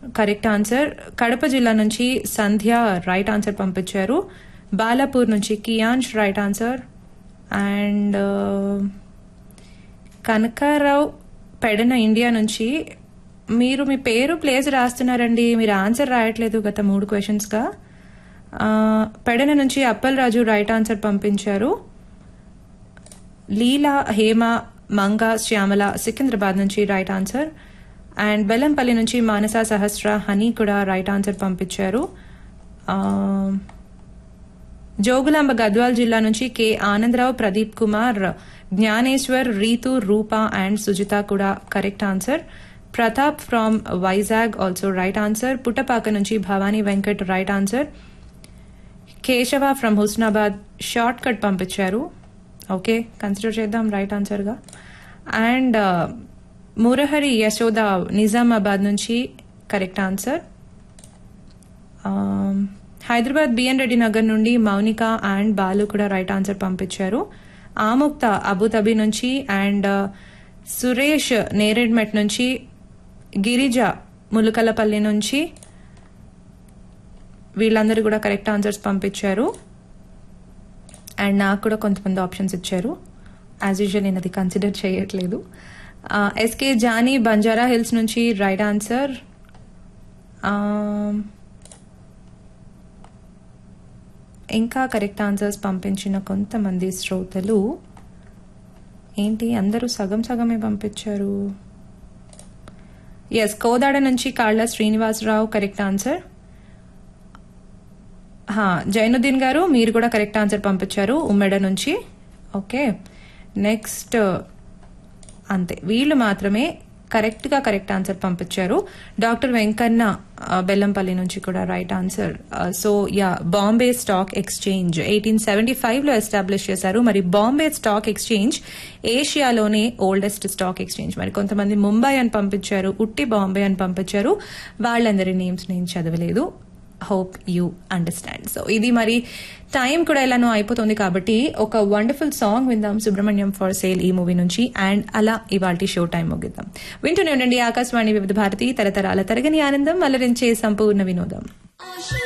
correct answer Kadapa జిల్లా నుంచి సంధ్య right answer పంపించారు బాలాపూర్ నుంచి Kiyansh right answer and Kanakarao Pedana India నుంచి మీరు మీ పేరు ప్లేస్ రాస్తున్నారండి మీరు ఆన్సర్ రాయట్లేదు గత మూడు క్వశ్చన్స్గా ఆ, పెడన నుంచి అప్పల్ రాజు రైట్ ఆన్సర్ పంపించారు లీలా హేమ మంగ శ్యామల సికింద్రాబాద్ నుంచి రైట్ ఆన్సర్ అండ్ బెల్లంపల్లి నుంచి మానస సహస్ర హనీ కూడా రైట్ ఆన్సర్ పంపించారు ఆ, జోగులాంబ గద్వాల్ జిల్లా నుంచి కె ఆనందరావు ప్రదీప్ కుమార్ జ్ఞానేశ్వర్ రీతు రూప అండ్ సుజిత కూడా correct answer Pratap from Vizag also right answer Puttapaka నుంచి Bhavani Venkat right answer Keshava from Husnabad short cut పంపించారు ఓకే కన్సిడర్ చేద్దాం రైట్ ఆన్సర్గా అండ్ మురహరి యశోద నిజామాబాద్ నుంచి correct answer Hyderabad BN Reddy Nagar నుండి మౌనిక అండ్ బాలు కూడా రైట్ ఆన్సర్ పంపించారు ఆముక్త అబుదాబి నుంచి అండ్ సురేష్ నేరేడ్మెట్ నుంచి గిరిజ ములుకలపల్లి నుంచి వీళ్ళందరూ కూడా కరెక్ట్ ఆన్సర్స్ పంపించారు అండ్ నాకు కూడా కొంతమంది ఆప్షన్స్ ఇచ్చారు యాజ్ యూజువల్ నేను అది కన్సిడర్ చేయట్లేదు ఎస్కే జానీ బంజారా హిల్స్ నుంచి రైట్ ఆన్సర్ ఇంకా కరెక్ట్ ఆన్సర్స్ పంపించిన కొంతమంది శ్రోతలు ఏంటి అందరూ సగం సగమే పంపించారు ఎస్ కోదాడ నుంచి కాళ్ళ శ్రీనివాసరావు కరెక్ట్ ఆన్సర్ హా, జైనుద్దీన్ గారు మీరు కూడా కరెక్ట్ ఆన్సర్ పంపించారు ఉమ్మెడ నుంచి ఓకే నెక్స్ట్ అంతే వీళ్ళు మాత్రమే కరెక్ట్ గా కరెక్ట్ ఆన్సర్ పంపించారు డాక్టర్ వెంకన్న ఆ, బెల్లంపల్లి నుంచి కూడా right answer so ya Bombay stock exchange eighteen seventy five లో ఎస్టాబ్లిష్ చేశారు మరి బాంబే స్టాక్ ఎక్స్చేంజ్ ఏషియాలోనే ఓల్డెస్ట్ స్టాక్ ఎక్స్చేంజ్ మరి కొంతమంది ముంబై అని పంపించారు ఉట్టి బాంబే అని పంపించారు వాళ్ళందరి నేమ్స్ నేను చదవలేదు హోప్ యూ అండర్స్టాండ్ సో ఇది మరి టైం కూడా ఎలానో అయిపోతుంది కాబట్టి ఒక వండర్ఫుల్ సాంగ్ విందాం సుబ్రహ్మణ్యం ఫర్ సేల్ ఈ మూవీ నుంచి అండ్ అలా ఇవాళ షో టైం ముగిద్దాం వింటూనే ఉండండి ఆకాశవాణి వివిధ భారతి తరతరాల తరగని ఆనందం అలరించే సంపూర్ణ వినోదం